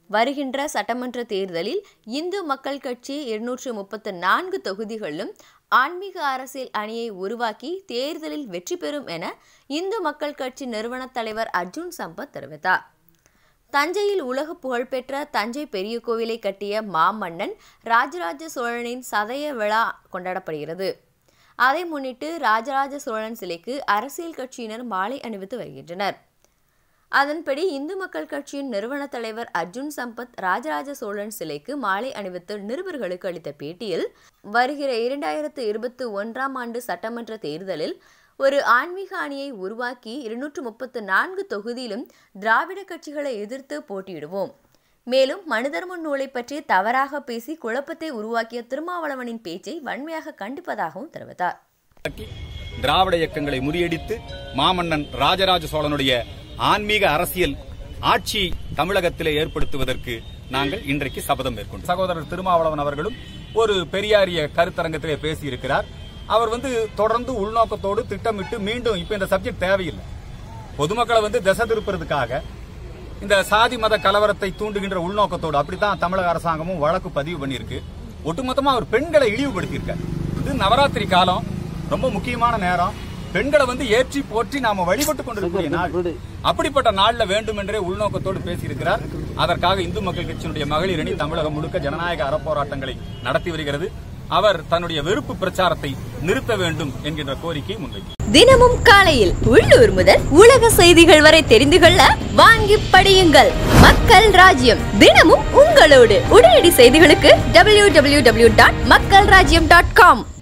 வருகின்ற சட்டமன்ற தேர்தலில் இந்து மக்கள் கட்சி இருநூற்று முப்பத்து நான்கு தொகுதிகளிலும் ஆன்மீக அரசியல் அணியை உருவாக்கி தேர்தலில் வெற்றி பெறும் என இந்து மக்கள் கட்சி நிறுவனத் தலைவர் அர்ஜுன் சம்பத் தெரிவித்தார் தஞ்சையில் உலக புகழ்பெற்ற தஞ்சை பெரிய கோவிலை கட்டிய மாமன்னன் ராஜராஜ சோழனின் சதய விழா கொண்டாடப்படுகிறது அதை முன்னிட்டு ராஜராஜ சோழன் சிலைக்கு அரசியல் கட்சியினர் மாலை அணிவித்து வருகின்றனர் அதன்படி இந்து மக்கள் கட்சியின் நிறுவன தலைவர் அர்ஜுன் சம்பத் ராஜராஜ சோழன் சிலைக்கு மாலை அணிவித்து நிருபர்களுக்கு அளித்த பேட்டியில் வருகிற இரண்டாயிரத்து இருபத்தி ஒன்றாம் ஆண்டு சட்டமன்ற தேர்தலில் ஒரு ஆன்மீக அணியை உருவாக்கி இருநூற்று முப்பத்து நான்கு தொகுதியிலும் திராவிட கட்சிகளை எதிர்த்து போட்டியிடுவோம் மேலும் மனுதர்ம நூலை பற்றி தவறாக பேசி குழப்பத்தை உருவாக்கிய திருமாவளவனின் பேச்சை வன்மையாக கண்டிப்பதாகவும் தெரிவித்தார் திராவிட இயக்கங்களை முறியடித்து மாமன்னன் ராஜராஜ சோழனுடைய ஆன்மீக அரசியல் ஆட்சி தமிழகத்திலே ஏற்படுத்துவதற்கு நாங்கள் இன்றைக்கு சபதம் மேற்கொண்டோம் சகோதரர் திருமாவளவன் அவர்களும் ஒரு பெரியாரிய கருத்தரங்கத்திலே பேசியிருக்கிறார் அவர் வந்து தொடர்ந்து உள்நோக்கத்தோடு திட்டமிட்டு மீண்டும் இப்ப இந்த சப்ஜெக்ட் தேவையில்லை பொதுமக்களை வந்து திசை திருப்புறதுக்காக இந்த சாதி மத கலவரத்தை தூண்டுகின்ற உள்நோக்கத்தோடு அப்படித்தான் தமிழக அரசாங்கமும் வழக்கு பதிவு பண்ணியிருக்கு ஒட்டுமொத்தமா அவர் பெண்களை இழிவுபடுத்தியிருக்கார் இது நவராத்திரி காலம் ரொம்ப முக்கியமான நேரம் பெண்களை வந்து ஏற்றி போற்றி நாம வழிபட்டு கொண்டிருக்கக்கூடிய நாள் அப்படிப்பட்ட நாள்ல வேண்டும் என்றே உள்நோக்கத்தோடு பேசியிருக்கிறார் அதற்காக இந்து மக்கள் கட்சியினுடைய மகளிர் அணி தமிழகம் முழுக்க ஜனநாயக அறப்போராட்டங்களை நடத்தி வருகிறது அவர் தன்னுடைய வெறுப்பு பிரச்சாரத்தை நிறுத்த வேண்டும் என்கின்ற கோரிக்கையை முன்வைத்தார் தினமும் காலையில் உள்ளூர் முதல் உலக செய்திகள் வரை தெரிந்து கொள்ள வாங்கி படியுங்கள் மக்கள் ராஜ்யம் தினமும் உங்களோடு உடனடி செய்திகளுக்கு டபிள்யூ டபிள்யூ டபிள்யூ டாட் மக்கள் ராஜ்யம் டாட் காம்